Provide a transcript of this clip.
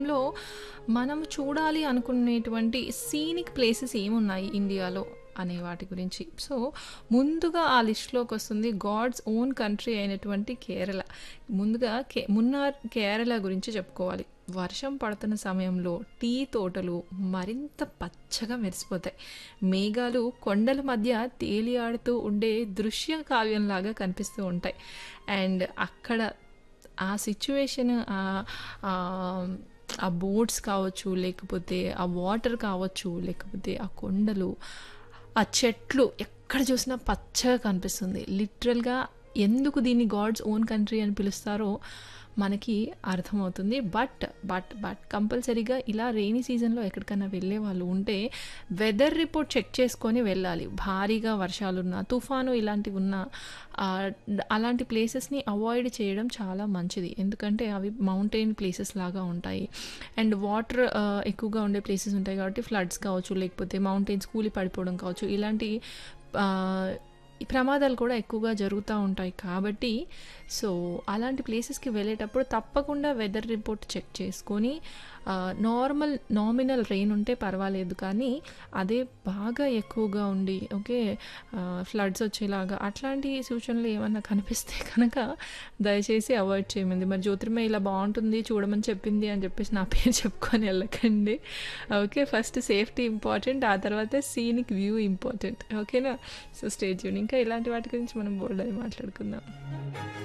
లో మనం చూడాలి అనుకునేటువంటి సీనిక్ ప్లేసెస్ ఏమున్నాయి ఇండియాలో అనే వాటి గురించి సో ముందుగా ఆ లిస్ట్లోకి వస్తుంది గాడ్స్ ఓన్ కంట్రీ అయినటువంటి కేరళ ముందుగా కే మున్నార్ కేరళ గురించి చెప్పుకోవాలి వర్షం పడుతున్న సమయంలో టీ తోటలు మరింత పచ్చగా మెరిసిపోతాయి మేఘాలు కొండల మధ్య తేలియాడుతూ ఉండే దృశ్య కావ్యంలాగా కనిపిస్తూ ఉంటాయి అండ్ అక్కడ ఆ సిచ్యువేషన్ ఆ బోట్స్ కావచ్చు లేకపోతే ఆ వాటర్ కావచ్చు లేకపోతే ఆ కొండలు ఆ చెట్లు ఎక్కడ చూసినా పచ్చగా కనిపిస్తుంది లిటరల్గా ఎందుకు దీన్ని గాడ్స్ ఓన్ కంట్రీ అని పిలుస్తారో మనకి అర్థమవుతుంది బట్ బట్ బట్ కంపల్సరీగా ఇలా రెయినీ సీజన్లో ఎక్కడికైనా వెళ్ళే వాళ్ళు ఉంటే వెదర్ రిపోర్ట్ చెక్ చేసుకొని వెళ్ళాలి భారీగా వర్షాలున్నా తుఫాను ఇలాంటివి ఉన్నా అలాంటి ప్లేసెస్ని అవాయిడ్ చేయడం చాలా మంచిది ఎందుకంటే అవి మౌంటైన్ ప్లేసెస్ లాగా ఉంటాయి అండ్ వాటర్ ఎక్కువగా ఉండే ప్లేసెస్ ఉంటాయి కాబట్టి ఫ్లడ్స్ కావచ్చు లేకపోతే మౌంటైన్స్ కూలి పడిపోవడం కావచ్చు ఇలాంటి ఈ ప్రమాదాలు కూడా ఎక్కువగా జరుగుతూ ఉంటాయి కాబట్టి సో అలాంటి ప్లేసెస్కి వెళ్ళేటప్పుడు తప్పకుండా వెదర్ రిపోర్ట్ చెక్ చేసుకొని నార్మల్ నామినల్ రెయిన్ ఉంటే పర్వాలేదు కానీ అదే బాగా ఎక్కువగా ఉండి ఓకే ఫ్లడ్స్ వచ్చేలాగా అట్లాంటి సూచనలు ఏమన్నా కనిపిస్తే కనుక దయచేసి అవాయిడ్ చేయమంది మరి జ్యోతిర్మయ ఇలా బాగుంటుంది చూడమని చెప్పింది అని చెప్పేసి నా పేరు చెప్పుకొని వెళ్ళకండి ఓకే ఫస్ట్ సేఫ్టీ ఇంపార్టెంట్ ఆ తర్వాత సీనిక్ వ్యూ ఇంపార్టెంట్ ఓకేనా సో స్టేజ్ ఇంకా ఇలాంటి వాటి గురించి మనం బోల్డ్ అని మాట్లాడుకుందాం